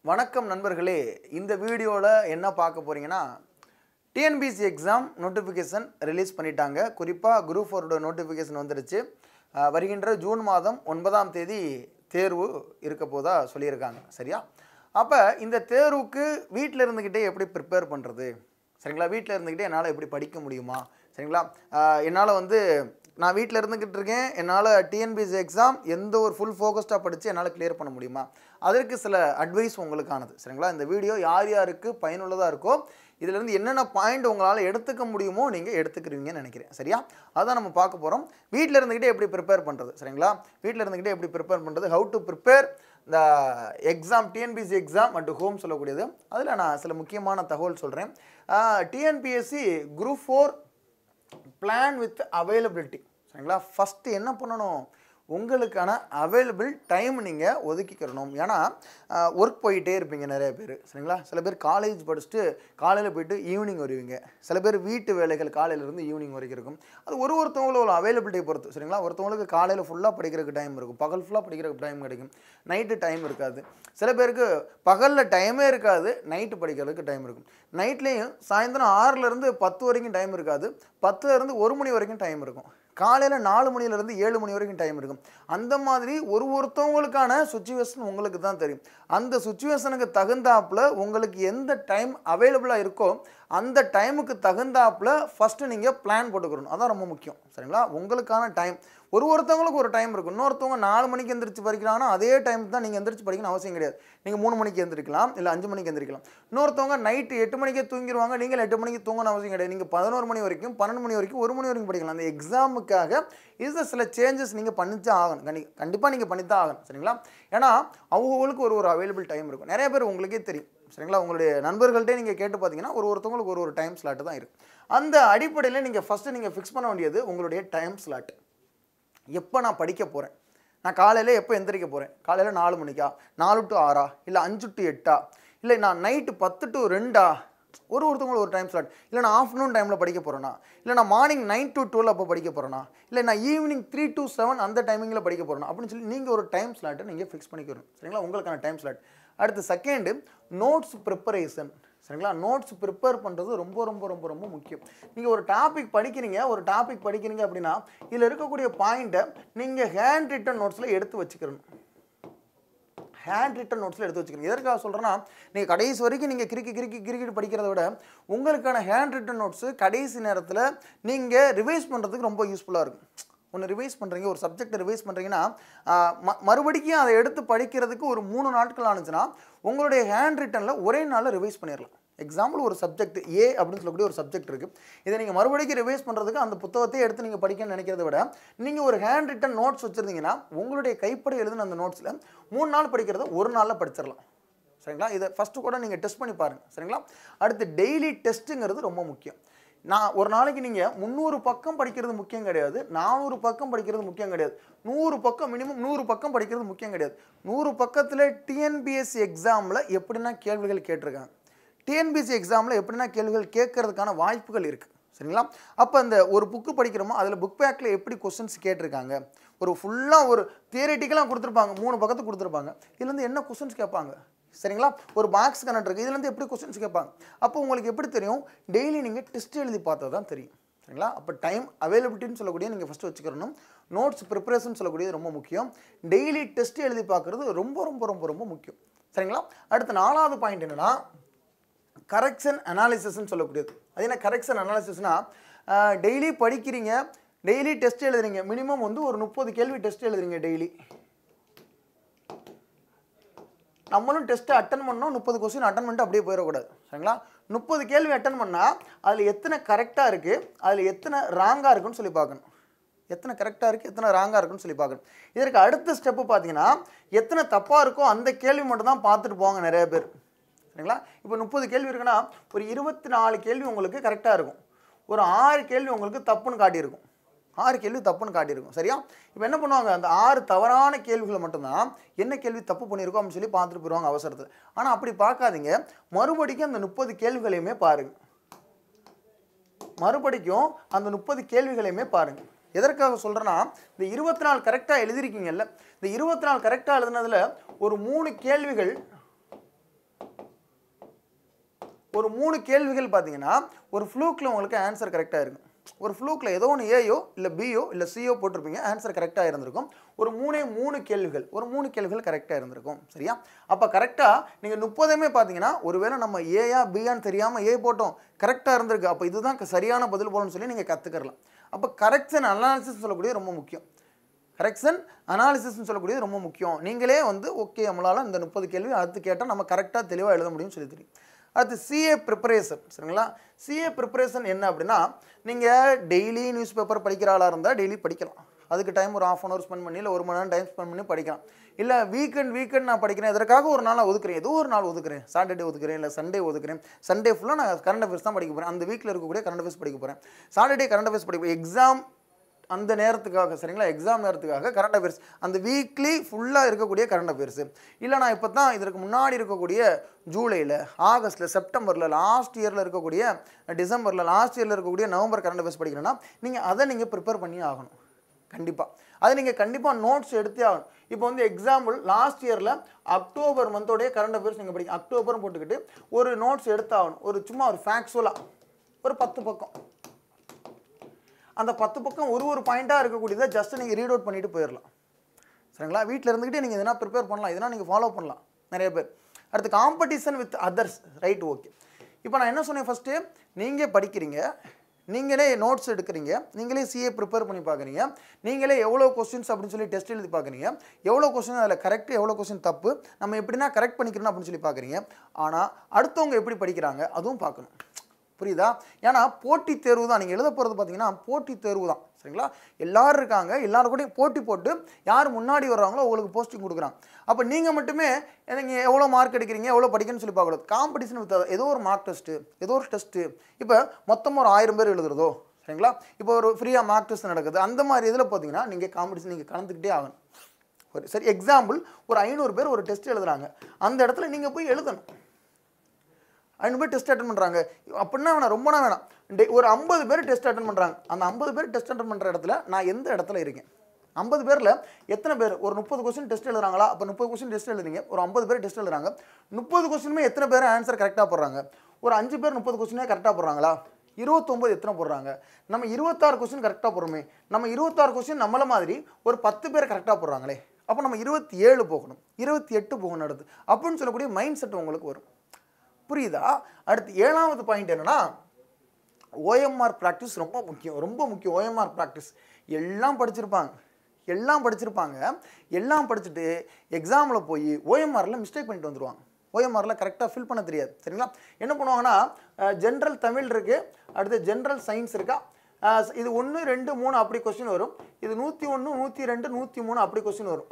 வணக்கம் நண்பர்களே இந்த வீடியோவில் என்ன பார்க்க போறீங்கன்னா டிஎன்பிசி எக்ஸாம் நோட்டிஃபிகேஷன் ரிலீஸ் பண்ணிட்டாங்க குறிப்பாக குரூப் ஃபோரோட நோட்டிஃபிகேஷன் வந்துடுச்சு அஹ், வருகின்ற ஜூன் மாதம் ஒன்பதாம் தேதி தேர்வு இருக்க போதா சொல்லியிருக்காங்க சரியா அப்போ இந்த தேர்வுக்கு வீட்டில் இருந்துக்கிட்டே எப்படி ப்ரிப்பேர் பண்ணுறது சரிங்களா வீட்டில் இருந்துக்கிட்டே என்னால் எப்படி படிக்க முடியுமா சரிங்களா என்னால் வந்து நான் வீட்டில் இருந்துக்கிட்டு இருக்கேன் என்னால் டிஎன்பிஎஸ்சி எக்ஸாம் எந்த ஒரு ஃபுல் ஃபோக்கஸ்டாக படித்து என்னால் கிளியர் பண்ண முடியுமா அதற்கு சில அட்வைஸ் உங்களுக்கானது சரிங்களா இந்த வீடியோ யார் யாருக்கு பயனுள்ளதாக இருக்கோ இதிலிருந்து என்னென்ன பாயிண்ட் உங்களால் எடுத்துக்க முடியுமோ நீங்கள் எடுத்துக்கிறீங்கன்னு நினைக்கிறேன் சரியா அதான் நம்ம பார்க்க போகிறோம் வீட்டில் இருந்துக்கிட்டே எப்படி ப்ரிப்பேர் பண்ணுறது சரிங்களா வீட்டில் இருந்துக்கிட்டே எப்படி ப்ரிப்பேர் பண்ணுறது ஹவு டு ப்ரிப்பேர் இந்த exam TNPSC exam and home சொல்லக்கூடியது அதில் நான் சில முக்கியமான தகவல் சொல்கிறேன் TNPSC group four plan with availability சரிங்களா ஃபஸ்ட்டு என்ன பண்ணணும் உங்களுக்கான அவைலபிள் டைம் நீங்கள் ஒதுக்கிக்கிறணும் ஏன்னா ஒர்க் போயிட்டே இருப்பீங்க நிறைய பேர் சரிங்களா சில பேர் காலேஜ் படிச்சுட்டு காலையில் போயிட்டு ஈவினிங் வருவீங்க சில பேர் வீட்டு வேலைகள் காலையிலேருந்து ஈவினிங் வரைக்கும் இருக்கும் அது ஒரு ஒருத்தவங்களோட அவைலபிலிட்டி பொறுத்து சரிங்களா ஒருத்தவங்களுக்கு காலையில் ஃபுல்லாக படிக்கிறதுக்கு டைம் இருக்கும் பகல் ஃபுல்லாக படிக்கிறதுக்கு டைம் கிடைக்கும் நைட்டு டைம் இருக்காது சில பேருக்கு பகலில் டைமே இருக்காது நைட்டு படிக்கிறதுக்கு டைம் இருக்கும் நைட்லேயும் சாயந்தரம் ஆறுலேருந்து பத்து வரைக்கும் டைம் இருக்காது பத்துலேருந்து ஒரு மணி வரைக்கும் டைம் இருக்கும் காலையில் நாலு மணிலேருந்து ஏழு மணி வரைக்கும் டைம் இருக்கும் அந்த மாதிரி ஒரு ஒருத்தவங்களுக்கான சுச்சுவேஷன் உங்களுக்கு தான் தெரியும் அந்த சுச்சுவேஷனுக்கு தகுந்தாப்புல உங்களுக்கு எந்த டைம் அவைலபிளாக இருக்கோ அந்த டைமுக்கு தகுந்தாப்புல ஃபஸ்ட்டு நீங்கள் பிளான் போட்டுக்கிறணும் அதான் ரொம்ப முக்கியம் சரிங்களா உங்களுக்கான டைம் ஒரு ஒருத்தவங்களுக்கு ஒரு டைம் இருக்கும் இன்னொருத்தவங்க நாலு மணிக்கு எந்திரிச்சு படிக்கிறாங்கன்னா அதே டைம் தான் நீங்கள் எந்திரிச்சு படிக்கணும் அவசியம் கிடையாது நீங்கள் மூணு மணிக்கு எந்திரிக்கலாம் இல்லை அஞ்சு மணிக்கு எந்திரிக்கலாம் இன்னொருத்தவங்க நைட்டு எட்டு மணிக்கே தூங்கிடுவாங்க நீங்கள் எட்டு மணிக்கு தூங்கணும் அவசியம் கிடையாது நீங்கள் பதினோரு மணி வரைக்கும் பன்னெண்டு மணி வரைக்கும் ஒரு மணி வரைக்கும் படிக்கலாம் அந்த எக்ஸாமுக்காக இது சில சேஞ்சஸ் நீங்கள் பண்ணித்தான் ஆகணும் கண்டி கண்டிப்பாக நீங்கள் பண்ணித்தான் ஆகணும் சரிங்களா ஏன்னா அவங்களுக்கு ஒரு ஒரு அவைலபிள் டைம் இருக்கும் நிறைய பேர் உங்களுக்கே தெரியும் சரிங்களா உங்களுடைய நண்பர்கள்ட்டே நீங்கள் கேட்டு பார்த்தீங்கன்னா ஒரு ஒருத்தவங்களுக்கு ஒரு ஒரு டைம் ஸ்லாட்டு தான் இருக்குது அந்த அடிப்படையில் நீங்கள் ஃபஸ்ட்டு நீங்கள் ஃபிக்ஸ் பண்ண வேண்டியது உங்களுடைய டைம் ஸ்லாட் எப்போ நான் படிக்க போகிறேன் நான் காலையில் எப்போ எந்திரிக்க போகிறேன் காலையில் நாலு மணிக்கா நாலு டு ஆறா இல்லை அஞ்சு டு எட்டா இல்லை நான் நைட்டு பத்து டு ரெண்டா ஒரு ஒருத்தவங்களுக்கு ஒரு டைம் ஸ்லாட் இல்லை நான் ஆஃப்டர்நூன் டைமில் படிக்க போகிறேன்னா இல்லை நான் மார்னிங் நைன் டு டுவெல் அப்போ படிக்க போகிறேன்னா இல்லை நான் ஈவினிங் த்ரீ டு செவன் அந்த டைமிங்கில் படிக்க போகிறேன்னா அப்படின்னு சொல்லி நீங்கள் ஒரு டைம் ஸ்லாட்டை நீங்கள் ஃபிக்ஸ் பண்ணிக்கணும் சரிங்களா உங்களுக்கான டைம் ஸ்லாட் அடுத்து செகண்டு நோட்ஸ் ப்ரிப்பரேஷன் சரிங்களா நோட்ஸ் ப்ரிப்பேர் பண்ணுறது ரொம்ப ரொம்ப ரொம்ப ரொம்ப முக்கியம் நீங்கள் ஒரு டாபிக் படிக்கிறீங்க ஒரு டாபிக் படிக்கிறீங்க அப்படின்னா இதில் இருக்கக்கூடிய பாயிண்ட்டை நீங்கள் ஹேண்ட் ரிட்டன் நோட்ஸில் எடுத்து வச்சுக்கிறணும் ஹேண்ட் ரிட்டன் நோட்ஸில் எடுத்து வச்சுக்கணும் எதற்காக சொல்கிறேன்னா நீங்கள் கடைசி வரைக்கும் நீங்கள் கிறுக்கி கிறுக்கி கிறுக்கிட்டு படிக்கிறத விட உங்களுக்கான ஹேண்ட் ரிட்டன் நோட்ஸு கடைசி நேரத்தில் நீங்கள் ரிவைஸ் பண்ணுறதுக்கு ரொம்ப யூஸ்ஃபுல்லாக இருக்கும் ஒன்று ரிவைஸ் பண்ணுறீங்க ஒரு சப்ஜெக்ட் ரிவைஸ் பண்ணுறீங்கன்னா ம மறுபடிக்கும் அதை எடுத்து படிக்கிறதுக்கு ஒரு மூணு நாட்கள் ஆனிச்சுன்னா உங்களுடைய ஹேண்ட் ரிட்டனில் ஒரே நாளில் ரிவைஸ் பண்ணிடலாம் எக்ஸாம்பிள் ஒரு சப்ஜெக்ட் ஏ அப்படின்னு சொல்லக்கூடிய ஒரு சப்ஜெக்ட் இருக்குது இதை நீங்கள் மறுபடிக்கும் ரிவைஸ் பண்ணுறதுக்கு அந்த புத்தகத்தை எடுத்து நீங்கள் படிக்கணும்னு நினைக்கிறத விட நீங்கள் ஒரு ஹேண்ட் ரிட்டன் நோட்ஸ் வச்சுருந்தீங்கன்னா உங்களுடைய கைப்பட எழுதின அந்த நோட்ஸில் மூணு நாள் படிக்கிறத ஒரு நாளில் படிச்சிடலாம் சரிங்களா இதை ஃபஸ்ட்டு கூட நீங்கள் டெஸ்ட் பண்ணி பாருங்கள் சரிங்களா அடுத்து டெய்லி டெஸ்ட்டுங்கிறது ரொம்ப முக்கியம் நான் ஒரு நாளைக்கு நீங்கள் முந்நூறு பக்கம் படிக்கிறது முக்கியம் கிடையாது நானூறு பக்கம் படிக்கிறது முக்கியம் கிடையாது நூறு பக்கம் மினிமம் நூறு பக்கம் படிக்கிறது முக்கியம் கிடையாது நூறு பக்கத்தில் டிஎன்பிஎஸ்சி எக்ஸாமில் எப்படின்னா கேள்விகள் கேட்டிருக்காங்க டிஎன்பிஎஸ்சி எக்ஸாமில் எப்படின்னா கேள்விகள் கேட்கறதுக்கான வாய்ப்புகள் இருக்குது சரிங்களா அப்போ அந்த ஒரு புக்கு படிக்கிறோமோ அதில் புக் பேக்கில் எப்படி கொஸ்டின்ஸ் கேட்டிருக்காங்க ஒரு ஃபுல்லாக ஒரு தியரட்டிக்கலாக கொடுத்துருப்பாங்க மூணு பக்கத்துக்கு கொடுத்துருப்பாங்க இதுலேருந்து என்ன கொஸ்டின்ஸ் கேட்பாங்க சரிங்களா ஒரு பாக்ஸ் கனெக்ட் இருக்குது இதுலேருந்து எப்படி கொஸ்டின்ஸ் கேட்பாங்க அப்போ உங்களுக்கு எப்படி தெரியும் டெய்லி நீங்கள் டெஸ்ட் எழுதி பார்த்தா தான் தெரியும் சரிங்களா அப்போ டைம் அவைலபிலிட்டின்னு சொல்லக்கூடிய நீங்கள் ஃபஸ்ட்டு வச்சுக்கிறணும் நோட்ஸ் ப்ரிப்பரேஷன் சொல்லக்கூடியது ரொம்ப முக்கியம் டெய்லி டெஸ்ட் எழுதி பார்க்குறது ரொம்ப ரொம்ப ரொம்ப ரொம்ப முக்கியம் சரிங்களா அடுத்த நாலாவது பாயிண்ட் என்னென்னா கரெக்ஷன் அனாலிசிஸ்ன்னு சொல்லக்கூடியது அது என்ன கரெக்ஷன் அனாலிசிஸ்னா டெய்லி படிக்கிறீங்க டெய்லி டெஸ்ட் எழுதுறீங்க மினிமம் வந்து ஒரு முப்பது கேள்வி டெஸ்ட் எழுதுறீங்க டெய்லி நம்மளும் டெஸ்ட்டை அட்டன் பண்ணோம் முப்பது கொஸ்டின் அட்டன் பண்ணிட்டு அப்படியே போயிடக்கூடாது சரிங்களா முப்பது கேள்வி அட்டன் பண்ணால் அதில் எத்தனை கரெக்டாக இருக்குது அதில் எத்தனை ராங்காக இருக்குன்னு சொல்லி பார்க்கணும் எத்தனை கரெக்டாக இருக்குது எத்தனை ராங்காக இருக்குன்னு சொல்லி பார்க்கணும் இதற்கு அடுத்த ஸ்டெப்பு பார்த்தீங்கன்னா எத்தனை தப்பாக இருக்கோ அந்த கேள்வி மட்டும் தான் பார்த்துட்டு போவாங்க நிறைய பேர் சரிங்களா இப்போ முப்பது கேள்வி இருக்குன்னா ஒரு இருபத்தி நாலு கேள்வி உங்களுக்கு கரெக்டாக இருக்கும் ஒரு ஆறு கேள்வி உங்களுக்கு தப்புன்னு காட்டியிருக்கும் ஆறு கேள்வி தப்புன்னு காட்டியிருக்கும் சரியா இப்போ என்ன பண்ணுவாங்க அந்த ஆறு தவறான கேள்விகளை மட்டும்தான் என்ன கேள்வி தப்பு பண்ணியிருக்கோம் அப்படின்னு சொல்லி பார்த்துட்டு போயிடுவாங்க அவசரத்தில் ஆனால் அப்படி பார்க்காதீங்க மறுபடிக்கும் அந்த முப்பது கேள்விகளையுமே பாருங்க மறுபடிக்கும் அந்த முப்பது கேள்விகளையுமே பாருங்க எதற்காக சொல்கிறேன்னா இந்த இருபத்தி நாலு கரெக்டாக எழுதிருக்கீங்கல்ல இந்த இருபத்தி நாலு கரெக்டாக எழுதுனதுல ஒரு மூணு கேள்விகள் ஒரு மூணு கேள்விகள் பார்த்தீங்கன்னா ஒரு ஃப்ளூக்கில் உங்களுக்கு ஆன்சர் கரெக்டாக இருக்கும் ஒரு ஃப்ளூக்கில் ஏதோ ஒன்று ஏயோ இல்லை பியோ இல்லை சியோ போட்டிருப்பீங்க ஆன்சர் கரெக்டாக இருந்திருக்கும் ஒரு மூணே மூணு கேள்விகள் ஒரு மூணு கேள்விகள் கரெக்டாக இருந்திருக்கும் சரியா அப்போ கரெக்டாக நீங்கள் முப்பதுமே பார்த்தீங்கன்னா ஒருவேளை நம்ம ஏயா பியான்னு தெரியாமல் ஏ போட்டோம் கரெக்டாக இருந்திருக்கு அப்போ இதுதான் சரியான பதில் போலன்னு சொல்லி நீங்கள் கற்றுக்கலாம் அப்போ கரெக்ஷன் அனாலிசிஸ் சொல்லக்கூடிய ரொம்ப முக்கியம் கரெக்ஷன் அனாலிசிஸ்னு சொல்லக்கூடியது ரொம்ப முக்கியம் நீங்களே வந்து ஓகே நம்மளால் இந்த முப்பது கேள்வி அடுத்து கேட்டால் நம்ம கரெக்டாக தெளிவாக எழுத முடியும்னு சொல்லி தெரியும் அடுத்து சிஏ ப்ரிப்பரேஷன் சரிங்களா சிஏ ப்ரிப்பரேஷன் என்ன அப்படின்னா நீங்கள் டெய்லி நியூஸ் பேப்பர் படிக்கிற ஆளாக இருந்தால் டெய்லி படிக்கலாம் அதுக்கு டைம் ஒரு ஆஃப் அன் ஹவர் ஸ்பெண்ட் பண்ணி இல்லை ஒரு மணி நேரம் டைம் ஸ்பெண்ட் பண்ணி படிக்கலாம் இல்லை வீக்கெண்ட் வீக்கெண்ட் நான் படிக்கிறேன் இதற்காக ஒரு நாள் நான் ஒதுக்குறேன் ஏதோ ஒரு நாள் ஒதுக்குறேன் சாட்டர்டே ஒதுக்குறேன் இல்லை சண்டே ஒதுக்குறேன் சண்டே ஃபுல்லாக நான் கரண்ட் அஃபேர்ஸ் தான் படிக்க போகிறேன் அந்த வீக்கில் இருக்கக்கூடிய கரண்ட் அஃபேர்ஸ் படிக்க போகிறேன் சாட்டர்டே கரண்ட் அஃபேர்ஸ் படிக்க எக்ஸாம் அந்த நேரத்துக்காக சரிங்களா எக்ஸாம் நேரத்துக்காக கரண்ட் அஃபேர்ஸ் அந்த வீக்லி ஃபுல்லாக இருக்கக்கூடிய கரண்ட் அஃபேர்ஸ் இல்லை நான் இப்போ தான் இதற்கு முன்னாடி இருக்கக்கூடிய ஜூலையில் ஆகஸ்ட்டில் செப்டம்பரில் லாஸ்ட் இயரில் இருக்கக்கூடிய டிசம்பரில் லாஸ்ட் இயரில் இருக்கக்கூடிய நவம்பர் கரண்ட் அஃபேர்ஸ் படிக்கணும்னா நீங்கள் அதை நீங்கள் ப்ரிப்பேர் பண்ணி ஆகணும் கண்டிப்பாக அது நீங்கள் கண்டிப்பாக நோட்ஸ் எடுத்தே ஆகணும் இப்போ வந்து எக்ஸாம்பிள் லாஸ்ட் இயரில் அக்டோபர் மந்தோடைய கரண்ட் அஃபேர்ஸ் நீங்கள் படிக்க அக்டோபர்னு போட்டுக்கிட்டு ஒரு நோட்ஸ் எடுத்தாகணும் ஒரு சும்மா ஒரு ஃபேக்சுவலாக ஒரு பத்து பக்கம் அந்த பத்து பக்கம் ஒரு ஒரு பாயிண்ட்டாக இருக்கக்கூடியதை ஜஸ்ட் நீங்கள் ரீட் அவுட் பண்ணிட்டு போயிடலாம் சரிங்களா வீட்டில் இருந்துக்கிட்டே நீங்கள் இதெல்லாம் ப்ரிப்பேர் பண்ணலாம் இதெல்லாம் நீங்கள் ஃபாலோ பண்ணலாம் நிறைய பேர் அடுத்து competition with others right okay இப்போ நான் என்ன சொன்னேன் ஃபஸ்ட்டு நீங்கள் படிக்கிறீங்க நீங்களே நோட்ஸ் எடுக்கிறீங்க நீங்களே சிஏ ப்ரிப்பேர் பண்ணி பார்க்குறீங்க நீங்களே எவ்வளோ கொஸ்டின்ஸ் அப்படின்னு சொல்லி டெஸ்ட் எழுதி பார்க்குறீங்க எவ்வளோ கொஸ்டின் அதில் கரெக்ட் எவ்வளோ கொஸ்டின் தப்பு நம்ம எப்படின்னா கரெக்ட் பண்ணிக்கிறோம் அப்படின்னு சொல்லி பார்க்குறீங்க ஆனால் அடுத்தவங்க எப்படி படிக்கிறாங்க அதுவும் பார்க்கணும் புரியுதா ஏன்னா போட்டித் தேர்வு தான் நீங்கள் எழுத போகிறது பார்த்தீங்கன்னா போட்டித் தேர்வு தான் சரிங்களா எல்லாரும் இருக்காங்க எல்லாரும் கூடயும் போட்டி போட்டு யார் முன்னாடி வர்றாங்களோ உங்களுக்கு போஸ்டிங் கொடுக்குறாங்க அப்போ நீங்கள் மட்டுமே நீங்கள் எவ்வளோ மார்க் எடுக்கிறீங்க எவ்வளோ படிக்கணும்னு சொல்லி பார்க்கக்கூடாது காம்படிஷன் வித் ஏதோ ஒரு மார்க் டெஸ்ட்டு ஏதோ ஒரு டெஸ்ட்டு இப்போ மொத்தமாக ஒரு ஆயிரம் பேர் எழுதுறதோ சரிங்களா இப்போ ஒரு ஃப்ரீயாக மார்க் டெஸ்ட் நடக்குது அந்த மாதிரி இதில் பார்த்தீங்கன்னா நீங்கள் காம்படிஷன் நீங்கள் கலந்துக்கிட்டே ஆகணும் ஒரு சரி எக்ஸாம்பிள் ஒரு ஐநூறு பேர் ஒரு டெஸ்ட் எழுதுறாங்க அந்த இடத்துல நீங்கள் போய் எழுதணும் ஐநூறு பேர் டெஸ்ட் அட்டன் பண்ணுறாங்க அப்படின்னா வேணாம் ரொம்பனா வேணாம் டே ஒரு ஐம்பது பேர் டெஸ்ட் அட்டன் பண்ணுறாங்க அந்த ஐம்பது பேர் டெஸ்ட் அட்டன் பண்ணுற இடத்துல நான் எந்த இடத்துல இருக்கேன் ஐம்பது பேரில் எத்தனை பேர் ஒரு முப்பது கொஸ்டின் டெஸ்ட் எழுதுறாங்களா அப்போ முப்பது கொஸ்டின் டெஸ்ட் எழுதுறீங்க ஒரு ஐம்பது பேர் டெஸ்ட் எழுதுறாங்க முப்பது கொஸ்டினுமே எத்தனை பேர் ஆன்சர் கரெக்டாக போடுறாங்க ஒரு அஞ்சு பேர் முப்பது கொஸ்டினே கரெக்டாக போடுறாங்களா இருபத்தொம்பது எத்தனை போடுறாங்க நம்ம இருபத்தாறு கொஸ்டின் கரெக்டாக போடுறோமே நம்ம இருபத்தாறு கொஸ்டின் நம்மள மாதிரி ஒரு பத்து பேர் கரெக்டாக போடுறாங்களே அப்போ நம்ம இருபத்தி ஏழு போகணும் இருபத்தி எட்டு போகணும் அடுத்து அப்படின்னு சொல்லக்கூடிய மைண்ட் செட் உங்களுக்கு வரும் புரியுதா அடுத்து ஏழாவது பாயிண்ட் என்னன்னா ஓஎம்ஆர் ப்ராக்டிஸ் ரொம்ப முக்கியம் ரொம்ப முக்கியம் ஓஎம்ஆர் ப்ராக்டிஸ் எல்லாம் படிச்சிருப்பாங்க எல்லாம் படிச்சிருப்பாங்க எல்லாம் படிச்சுட்டு எக்ஸாமில் போய் ஓஎம்ஆரில் மிஸ்டேக் பண்ணிட்டு வந்துடுவாங்க ஓஎம்ஆரில் கரெக்டாக ஃபில் பண்ண தெரியாது சரிங்களா என்ன பண்ணுவாங்கன்னா ஜென்ரல் தமிழ் இருக்குது அடுத்து ஜென்ரல் சயின்ஸ் இருக்கா அஹ் இது ஒன்று ரெண்டு மூணு அப்படி கொஸ்டின் வரும் இது நூற்றி ஒன்று நூற்றி ரெண்டு நூற்றி மூணு அப்படி கொஸ்டின் வரும்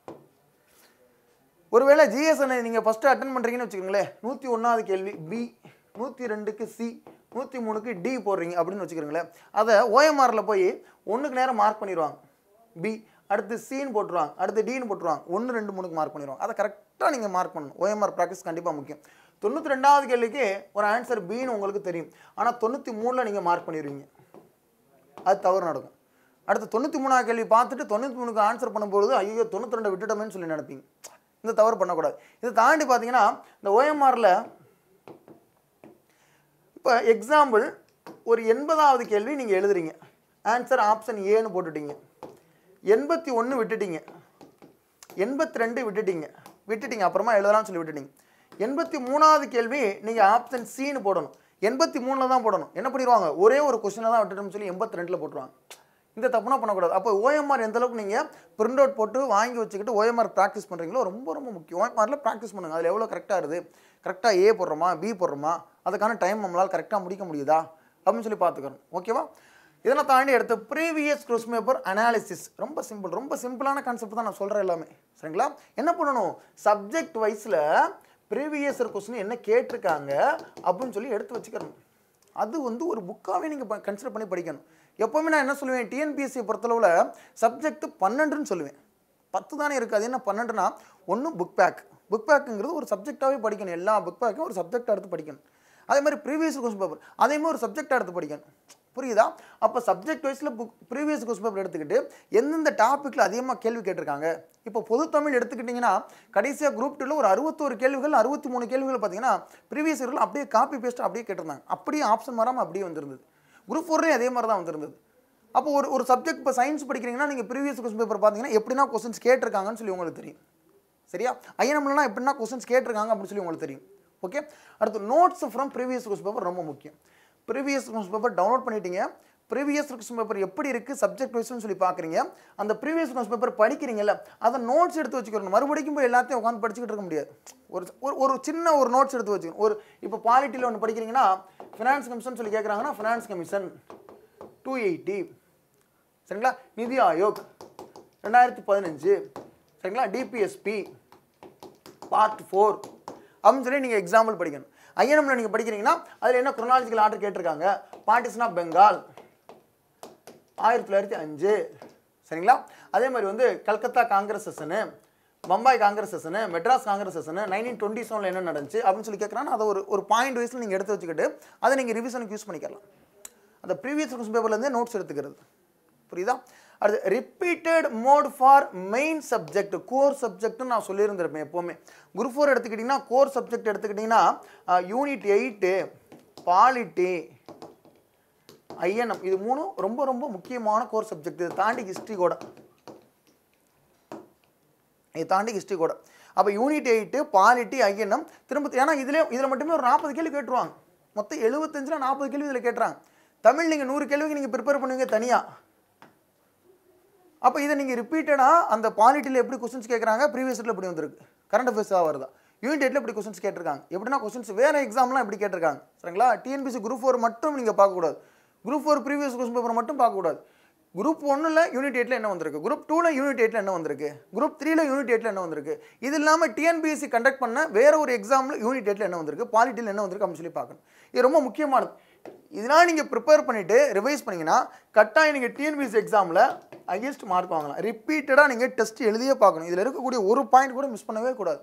ஒருவேளை ஜிஎஸ்என் நீங்கள் ஃபஸ்ட்டு அட்டன் பண்ணுறீங்கன்னு வச்சுக்கோங்களேன் நூற்றி ஒன்றாவது கேள்வி பி நூற்றி ரெண்டுக்கு சி நூற்றி மூணுக்கு டி போடுறீங்க அப்படின்னு வச்சுக்கிறீங்களேன் அதை ஓஎம்ஆரில் போய் ஒன்றுக்கு நேரம் மார்க் பண்ணிடுவாங்க பி அடுத்து சின்னு போட்டுருவாங்க அடுத்து டின்னு போட்டுருவாங்க ஒன்று ரெண்டு மூணுக்கு மார்க் பண்ணிடுவாங்க அதை கரெக்டாக நீங்கள் மார்க் பண்ணணும் ஓஎம்ஆர் ப்ராக்டிஸ் கண்டிப்பாக முக்கியம் தொண்ணூற்றி ரெண்டாவது கேள்விக்கு ஒரு ஆன்சர் பின்னு உங்களுக்கு தெரியும் ஆனால் தொண்ணூற்றி மூணில் நீங்கள் மார்க் பண்ணிடுவீங்க அது தவறு நடக்கும் அடுத்து தொண்ணூற்றி மூணாவது கேள்வி பார்த்துட்டு தொண்ணூற்றி மூணுக்கு ஆன்சர் பண்ணும்போது ஐயோ தொண்ணூற்றி ரெண்டு விட்டுட்டோமேன்னு சொல்லி நினைப்பீங்க இந்த தவறு பண்ணக்கூடாது இதை தாண்டி பார்த்தீங்கன்னா இந்த ஓஎம்ஆரில் இப்போ எக்ஸாம்பிள் ஒரு எண்பதாவது கேள்வி நீங்கள் எழுதுறீங்க ஆன்சர் ஆப்ஷன் ஏன்னு போட்டுட்டீங்க எண்பத்தி ஒன்று விட்டுட்டீங்க எண்பத்தி ரெண்டு விட்டுட்டீங்க விட்டுட்டீங்க அப்புறமா எழுதலாம்னு சொல்லி விட்டுட்டீங்க எண்பத்தி மூணாவது கேள்வி நீங்கள் ஆப்ஷன் சின்னு போடணும் எண்பத்தி மூணில் தான் போடணும் என்ன பண்ணிடுவாங்க ஒரே ஒரு கொஸ்டினை தான் விட்டுட்டோம்னு சொல்லி எண்பத்தி ரெண்டில் போட்டுருவாங்க இந்த தப்புனா பண்ணக்கூடாது அப்போ ஓஎம்ஆர் எந்த அளவுக்கு நீங்கள் பிரிண்ட் அவுட் போட்டு வாங்கி வச்சுக்கிட்டு ஓஎம்ஆர் ப்ராக்டிஸ் பண்ணுறீங்களோ ரொம்ப ரொம்ப முக்கியம் ஓஎம்ஆரில் ப்ராக்டிஸ் பண்ணுங்கள் அதில் எவ்வளோ கரெக்டாக இருக்குது கரெக்டாக ஏ போடுறோமா பி போடுறோமா அதுக்கான டைம் நம்மளால் கரெக்டாக முடிக்க முடியுதா அப்படின்னு சொல்லி பார்த்துக்கணும் ஓகேவா இதனை தாண்டி அடுத்து ப்ரீவியஸ் கொஸ்டின் பேப்பர் அனாலிசிஸ் ரொம்ப சிம்பிள் ரொம்ப சிம்பிளான கான்செப்ட் தான் நான் சொல்கிறேன் எல்லாமே சரிங்களா என்ன பண்ணணும் சப்ஜெக்ட் வைஸில் ப்ரீவியஸ் கொஸ்டின் என்ன கேட்டிருக்காங்க அப்படின்னு சொல்லி எடுத்து வச்சுக்கணும் அது வந்து ஒரு புக்காகவே நீங்கள் கன்சிடர் பண்ணி படிக்கணும் எப்போவுமே நான் என்ன சொல்லுவேன் டிஎன்பிஎஸ்சி பொறுத்தளவில் சப்ஜெக்ட் பன்னெண்டுன்னு சொல்லுவேன் பத்து தானே இருக்குது அது என்ன பன்னெண்டுனா ஒன்று புக் பேக் புக் பேக்குங்கிறது ஒரு சப்ஜெக்டாகவே படிக்கணும் எல்லா புக் பேக்கும் ஒரு சப்ஜெக்டாக எடுத்து படிக்கணும் அதே மாதிரி ப்ரீவியஸ் கொஸ்டின் பேப்பர் அதே மாதிரி ஒரு சப்ஜெக்டாக எடுத்து படிக்கணும் புரியுதா அப்போ சப்ஜெக்ட் வைஸில் புக் ப்ரீவியஸ் கொஸ்டின் பேப்பர் எடுத்துக்கிட்டு எந்தெந்த டாப்பிக்கில் அதிகமாக கேள்வி கேட்டிருக்காங்க இப்போ பொது தமிழ் எடுத்துக்கிட்டிங்கன்னா கடைசியாக குரூப் டூவில் ஒரு அறுபத்தோரு கேள்விகள் அறுபத்தி மூணு கேள்விகள் பார்த்தீங்கன்னா ப்ரீவியஸ் இயரில் அப்படியே காப்பி பேஸ்ட் அப்படியே கேட்டிருந்தாங்க அப்படியே ஆப்ஷன் மாறாமல் அப்படியே வந்திருந்தது குரூப் ஃபோர்லேயும் அதே மாதிரி தான் வந்திருந்தது அப்போ ஒரு ஒரு சப்ஜெக்ட் இப்போ சயின்ஸ் படிக்கிறீங்கன்னா நீங்கள் ப்ரீவியஸ் கொஸ்டின் பேப்பர் பார்த்தீங்கன்னா எப்படின்னா கொஸ்டின்ஸ் கேட்டிருக்காங்கன்னு சொல்லி உங்களுக்கு தெரியும் சரியா ஐஎன்எம்லாம் எப்படின்னா கொஸ்டின்ஸ் கேட்டிருக்காங்க அப்படின்னு சொல்லி உங்களுக்கு தெரியும் ஓகே அடுத்து notes from previous question paper ரொம்ப முக்கியம் ப்ரீவியஸ் கொஸ்டின் பேப்பர் டவுன்லோட் பண்ணிட்டீங்க ப்ரீவியஸ் கொஸ்டின் பேப்பர் எப்படி இருக்குது சப்ஜெக்ட் வைஸ்னு சொல்லி பார்க்குறீங்க அந்த ப்ரீவியஸ் கொஸ்டின் பேப்பர் படிக்கிறீங்கல்ல அதை நோட்ஸ் எடுத்து வச்சுக்கணும் மறுபடியும் போய் எல்லாத்தையும் உட்காந்து படிச்சுக்கிட்டு இருக்க முடியாது ஒரு ஒரு ஒரு சின்ன ஒரு நோட்ஸ் எடுத்து வச்சுக்கணும் ஒரு இப்போ பாலிட்டியில் ஒன்று படிக்கிறீங்கன்னா ஃபினான்ஸ் கமிஷன் சொல்லி கேட்குறாங்கன்னா ஃபினான்ஸ் கமிஷன் டூ எயிட்டி சரிங்களா நிதி ஆயோக் ரெண்டாயிரத்தி பதினஞ்சு சரிங்களா டிபிஎஸ்பி பார்ட் ஃபோர் அப்படின்னு சொல்லி நீங்கள் எக்ஸாம்பிள் படிக்கணும் ஐஎன்எம்ல நீங்கள் படிக்கிறீங்கன்னா அதில் என்ன குரோனாலஜிக்கல் ஆர்டர் கேட்டிருக்காங்க பார்ட்டிஷன் ஆஃப் பெங்கால் ஆயிரத்தி தொள்ளாயிரத்தி அஞ்சு சரிங்களா அதே மாதிரி வந்து Calcutta Congress session Bombay Congress session Madras Congress session nineteen twenty செவனில் என்ன நடந்துச்சு அப்படின்னு சொல்லி கேட்குறாங்கன்னா அதை ஒரு ஒரு பாயிண்ட் வைஸில் நீங்கள் எடுத்து வச்சுக்கிட்டு அதை நீங்கள் ரிவிஷனுக்கு யூஸ் பண்ணிக்கலாம் அந்த ப்ரீவியஸ் கொஸ்டின் பேப்பர்லேருந்தே நோட்ஸ் எடுத்துக்கிறது புரியுதா அடுத்து repeated mode for main subject core சப்ஜெக்ட்னு நான் சொல்லியிருந்திருப்பேன் எப்போவுமே குரூப் ஃபோர் எடுத்துக்கிட்டிங்கன்னா கோர் சப்ஜெக்ட் எடுத்துக்கிட்டிங்கன்னா யூனிட் எயிட்டு பாலிட்டி ஐஎன்எம் இது மூணும் ரொம்ப ரொம்ப முக்கியமான கோர் சப்ஜெக்ட் இதை தாண்டி ஹிஸ்ட்ரி கூட இதை தாண்டி ஹிஸ்ட்ரி கூட அப்போ யூனிட் எயிட்டு பாலிட்டி ஐஎன்எம் திரும்ப ஏன்னா இதில் இதில் மட்டுமே ஒரு நாற்பது கேள்வி கேட்டுருவாங்க மொத்தம் எழுபத்தஞ்சில் நாற்பது கேள்வி இதில் கேட்டுறாங்க தமிழ் நீங்கள் நூறு கேள்விக்கு நீங்கள் ப்ரிப்பேர் பண்ணுவீங்க தனியாக அப்போ இதை நீங்கள் ரிப்பீட்டடாக அந்த பாலிட்டியில் எப்படி கொஸ்டின்ஸ் கேட்குறாங்க ப்ரீவியஸ் இயரில் எப்படி வந்திருக்கு கரண்ட் அஃபேர்ஸாக வருதா யூனிட் எயிட்டில் இப்படி கொஸ்டின்ஸ் கேட்டிருக்காங்க எப்படின்னா கொஸ்டின்ஸ் வேறு எக்ஸாம்லாம் எப்படி கேட்டிருக்காங்க சரிங்களா டிஎன்பிசி குரூப் ஃபோர் மட்டும் நீங்கள் பார்க்கக்கூடாது group four previous question paper மட்டும் பார்க்கக்கூடாது குரூப் ஒன்றில் யூனிட் எயிட்டில் என்ன வந்திருக்கு குரூப் டூவில் யூனிட் எயிட்டில் என்ன வந்திருக்கு குரூப் த்ரீல யூனிட் எயிட்டில் என்ன வந்திருக்கு இது இல்லாமல் டிஎன்பிஎஸ்சி கண்டக்ட் பண்ண வேற ஒரு எக்ஸாமில் யூனிட் எயிட்டில் என்ன வந்திருக்கு பாலிட்டியில் என்ன வந்திருக்கு அப்படின்னு சொல்லி பார்க்கணும் இது ரொம்ப முக்கியமானது இதெல்லாம் நீங்கள் ப்ரிப்பேர் பண்ணிவிட்டு ரிவைஸ் பண்ணிங்கன்னா கட்டாயம் நீங்கள் டிஎன்பிஎஸ்சி எக்ஸாமில் ஹையஸ்ட் மார்க் வாங்கலாம் ரிப்பீட்டடாக நீங்கள் டெஸ்ட் எழுதியே பார்க்கணும் இதில் இருக்கக்கூடிய ஒரு பாயிண்ட் கூட மிஸ் பண்ணவே கூடாது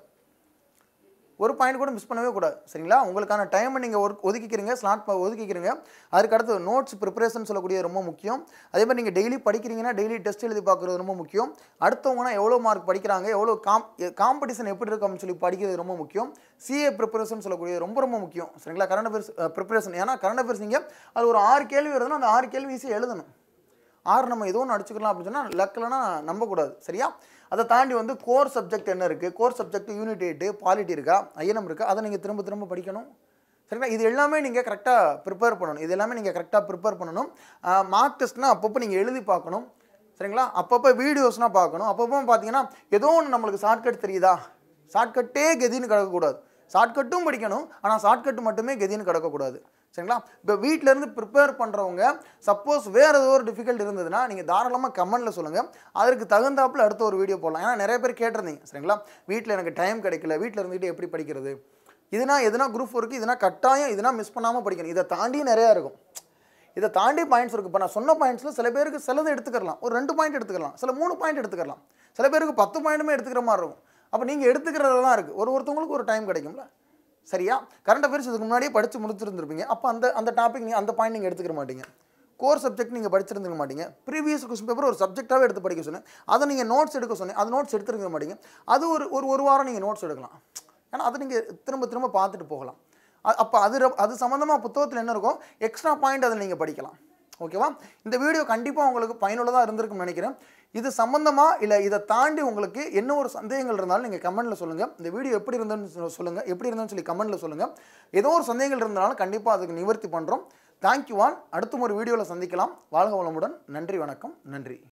ஒரு பாயிண்ட் கூட மிஸ் பண்ணவே கூடாது சரிங்களா உங்களுக்கான டைமை நீங்கள் ஒர்க் ஒதுக்கிக்கிறீங்க ஸ்லாட் ஒதுக்கிக்கிறீங்க அதுக்கு அடுத்து நோட்ஸ் ப்ரிப்பரேஷன் சொல்லக்கூடிய ரொம்ப முக்கியம் அதே மாதிரி நீங்கள் டெய்லி படிக்கிறீங்கன்னா டெய்லி டெஸ்ட் எழுதி பார்க்குறது ரொம்ப முக்கியம் அடுத்தவங்கன்னா எவ்வளோ மார்க் படிக்கிறாங்க எவ்வளோ காம் காம்படிஷன் எப்படி இருக்கு அப்படின்னு சொல்லி படிக்கிறது ரொம்ப முக்கியம் சிஏ ப்ரிப்பரேஷன் சொல்லக்கூடியது ரொம்ப ரொம்ப முக்கியம் சரிங்களா கரண்ட் அஃபேர்ஸ் ப்ரிப்பரேஷன் ஏன்னா கரண்ட் அஃபேர்ஸ் நீங்கள் அது ஒரு ஆறு கேள்வி வருதுன்னா அந்த ஆறு கேள்வி ஈஸியாக எழுதணும் ஆறு நம்ம ஏதோ ஒன்று அடிச்சுக்கலாம் அப்படின்னு சொன்னால் லக்கில்னா நம்பக்கூடாது சரியா அதை தாண்டி வந்து கோர் சப்ஜெக்ட் என்ன இருக்குது core subject unit eight polity இருக்கா ஐஎன்எம் இருக்கா அதை நீங்கள் திரும்ப திரும்ப படிக்கணும் சரிங்களா இது எல்லாமே நீங்கள் கரெக்டாக ப்ரிப்பேர் பண்ணணும் இது எல்லாமே நீங்கள் கரெக்டாக ப்ரிப்பேர் பண்ணணும் மார்க் டெஸ்ட்னால் அப்பப்போ நீங்கள் எழுதி பார்க்கணும் சரிங்களா அப்பப்போ வீடியோஸ்னால் பார்க்கணும் அப்பப்போ பார்த்தீங்கன்னா ஏதோ ஒன்று நம்மளுக்கு ஷார்ட்கட் தெரியுதா ஷார்ட்கட்டே கெதின்னு கிடக்கக்கூடாது ஷார்ட்கட்டும் படிக்கணும் ஆனால் ஷார்ட்கட் மட்டுமே கெதின்னு கிடக்கக்கூடாது சரிங்களா இப்போ வீட்டிலேருந்து ப்ரிப்பேர் பண்ணுறவங்க சப்போஸ் வேறு ஏதோ ஒரு டிஃபிகல்ட் இருந்ததுன்னா நீங்கள் தாராளமாக கமெண்ட்டில் சொல்லுங்கள் அதற்கு தகுந்தாப்பில் அடுத்த ஒரு வீடியோ போடலாம் ஏன்னா நிறைய பேர் கேட்டிருந்தீங்க சரிங்களா வீட்டில் எனக்கு டைம் கிடைக்கல வீட்டில் இருந்துக்கிட்டு எப்படி படிக்கிறது இதுனா எதுனா குரூப் ஒர்க்கு இதுனா கட்டாயம் இதுனா மிஸ் பண்ணாமல் படிக்கணும் இதை தாண்டி நிறையா இருக்கும் இதை தாண்டி பாயிண்ட்ஸ் இருக்குது இப்போ நான் சொன்ன பாயிண்ட்ஸில் சில பேருக்கு சிலது எடுத்துக்கலாம் ஒரு ரெண்டு பாயிண்ட் எடுத்துக்கலாம் சில மூணு பாயிண்ட் எடுத்துக்கலாம் சில பேருக்கு பத்து பாயிண்ட்டுமே எடுத்துக்கிற மாதிரி இருக்கும் அப்போ நீங்கள் எடுத்துக்கிறதுல தான் இருக்குது ஒரு ஒருத்தவங்களுக்கு ஒரு டைம் கிடைக்கும்ல சரியா கரண்ட் அஃபேர்ஸ் இதுக்கு முன்னாடியே படித்து முடிச்சிருந்துருப்பீங்க அப்போ அந்த அந்த டாபிக் நீங்கள் அந்த பாயிண்ட் நீங்கள் எடுத்துக்கிற மாட்டீங்க கோர் சப்ஜெக்ட் நீங்கள் படிச்சிருந்துக்க மாட்டீங்க ப்ரீவியஸ் கொஸ்டின் பேப்பர் ஒரு சப்ஜெக்டாகவே எடுத்து படிக்க சொன்னேன் அதை நீங்கள் நோட்ஸ் எடுக்க சொன்னேன் அது நோட்ஸ் எடுத்துருக்க மாட்டீங்க அது ஒரு ஒரு ஒரு வாரம் நீங்கள் நோட்ஸ் எடுக்கலாம் ஏன்னா அதை நீங்கள் திரும்ப திரும்ப பார்த்துட்டு போகலாம் அப்போ அது ர- அது சம்மந்தமாக புத்தகத்தில் என்ன இருக்கோ எக்ஸ்ட்ரா பாயிண்ட் அதில் நீங்கள் படிக்கலாம் ஓகேவா இந்த வீடியோ கண்டிப்பாக உங்களுக்கு பயனுள்ளதாக இருந்திருக்கும்னு நினைக்கிறேன் இது சம்மந்தமாக இல்லை இதை தாண்டி உங்களுக்கு என்ன ஒரு சந்தேகங்கள் இருந்தாலும் நீங்கள் கமெண்ட்டில் சொல்லுங்கள் இந்த வீடியோ எப்படி இருந்ததுன்னு சொல்லுங்கள் எப்படி இருந்ததுன்னு சொல்லி கமெண்ட்டில் சொல்லுங்கள் ஏதோ ஒரு சந்தேகங்கள் இருந்தாலும் கண்டிப்பாக அதுக்கு நிவர்த்தி பண்ணுறோம் தேங்க்யூ ஆல் அடுத்த ஒரு வீடியோவில் சந்திக்கலாம் வாழ்க வளமுடன் நன்றி வணக்கம் நன்றி